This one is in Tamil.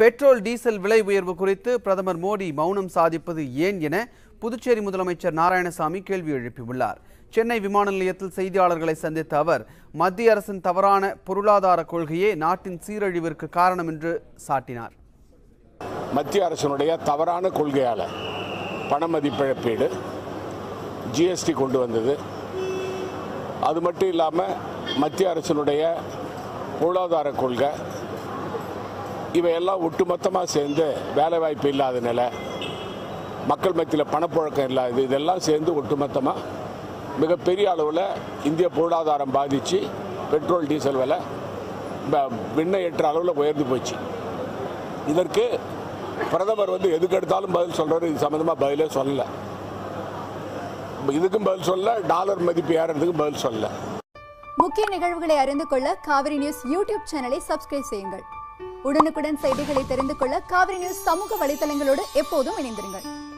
பெட்ரோல் டீசல் விலை உயர்வு குறித்து பிரதமர் மோடி மௌனம் சாதிப்பது ஏன் என புதுச்சேரி முதலமைச்சர் நாராயணசாமி கேள்வி எழுப்பியுள்ளார் சென்னை விமான நிலையத்தில் செய்தியாளர்களை சந்தித்த அவர் மத்திய அரசின் தவறான பொருளாதார கொள்கையே நாட்டின் சீரழிவிற்கு காரணம் என்று சாட்டினார் மத்திய அரசினுடைய தவறான கொள்கையால் பண மதிப்பிழப்பீடு ஜிஎஸ்டி கொண்டு வந்தது அது மட்டும் இல்லாமல் மத்திய அரசினுடைய பொருளாதார கொள்கை இவையெல்லாம் ஒட்டுமொத்தமாக சேர்ந்து வேலைவாய்ப்பு இல்லாத நிலை மக்கள் மத்தியில் பணப்புழக்கம் இல்லாதது இதெல்லாம் சேர்ந்து ஒட்டுமொத்தமாக மிகப்பெரிய அளவில் இந்திய பொருளாதாரம் பாதித்து பெட்ரோல் டீசல் விலை ப- விண்ணை எட்டுற அளவில் உயர்ந்து போச்சு இதற்கு பிரதமர் வந்து எதுக்கு எடுத்தாலும் பதில் சொல்றாரு இது சம்மந்தமாக பதிலே சொல்லல இதுக்கும் பதில் சொல்ல டாலர் மதிப்பு ஏறதுக்கும் பதில் சொல்லல முக்கிய நிகழ்வுகளை அறிந்து கொள்ள காவிரி நியூஸ் யூடியூப் சேனலை சப்ஸ்கிரைப் செய்யுங்கள் உடனுக்குடன் செய்திகளை தெரிந்து கொள்ள காவிரி நியூஸ் சமூக வலைதளங்களோடு எப்போதும் இணைந்திருங்கள்